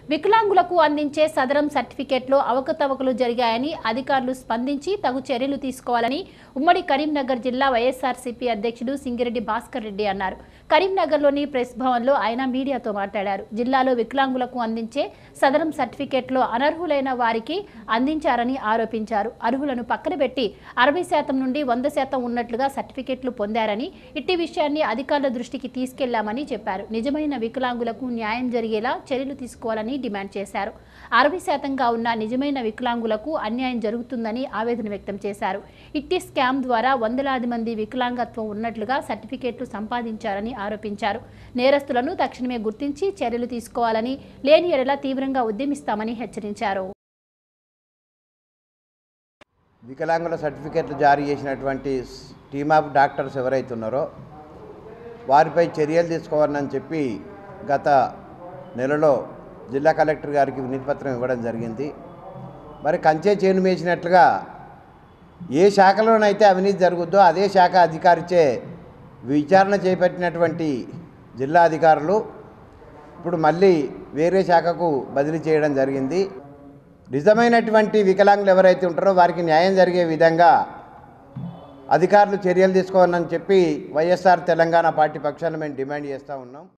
వికలాంగులకు అందించే సదరం సర్టిఫికేట్లో అవకతవకలు జరిగాయని అధికారులు స్పందించి తగు చర్యలు తీసుకోవాలని ఉమ్మడి కరీంనగర్ జిల్లా వైఎస్ఆర్సీపీ అధ్యక్షుడు సింగిరెడ్డి భాస్కర్ రెడ్డి అన్నారు కరీంనగర్లోని ప్రెస్ భవన్లో ఆయన మీడియాతో మాట్లాడారు జిల్లాలో వికలాంగులకు అందించే సదరం సర్టిఫికేట్లో అనర్హులైన వారికి అందించారని ఆరోపించారు అర్హులను పక్కన పెట్టి అరవై శాతం నుండి వంద శాతం ఉన్నట్లుగా సర్టిఫికేట్లు పొందారని ఇట్టి విషయాన్ని అధికారుల దృష్టికి తీసుకెళ్లామని చెప్పారు నిజమైన వికలాంగులకు న్యాయం జరిగేలా చర్యలు తీసుకోవాలని డిమాండ్ చేశారు అరవై శాతంగా ఉన్న నిజమైన వికలాంగులకు అన్యాయం జరుగుతుందని ఆవేదన వ్యక్తం చేశారు ఇట్టి స్కామ్ ద్వారా వందలాది మంది వికలాంగత్వం ఉన్నట్లుగా సర్టిఫికేట్లు సంపాదించారని ఆరోపించారు నేరస్తులను తక్షణమే గుర్తించి చర్యలు తీసుకోవాలని లేని ఎడల తీవ్రంగా ఉద్యమిస్తామని హెచ్చరించారు వికలాంగుల సర్టిఫికెట్లు జారీ చేసినటువంటి స్- టీమ్ ఆఫ్ డాక్టర్స్ ఎవరైతే ఉన్నారో వారిపై చర్యలు తీసుకోవాలని చెప్పి గత నెలలో జిల్లా కలెక్టర్ గారికి వినతిపత్రం ఇవ్వడం జరిగింది మరి కంచే చేను మేసినట్లుగా ఏ శాఖలోనైతే అవినీతి జరుగుద్దో అదే శాఖ అధికారిచే విచారణ చేపట్టినటువంటి జిల్లా అధికారులు ఇప్పుడు మళ్ళీ వేరే శాఖకు బదిలీ చేయడం జరిగింది నిజమైనటువంటి వికలాంగులు ఎవరైతే ఉంటారో వారికి న్యాయం జరిగే విధంగా అధికారులు చర్యలు తీసుకోవాలని చెప్పి వైఎస్ఆర్ తెలంగాణ పార్టీ పక్షాన మేము డిమాండ్ చేస్తూ ఉన్నాం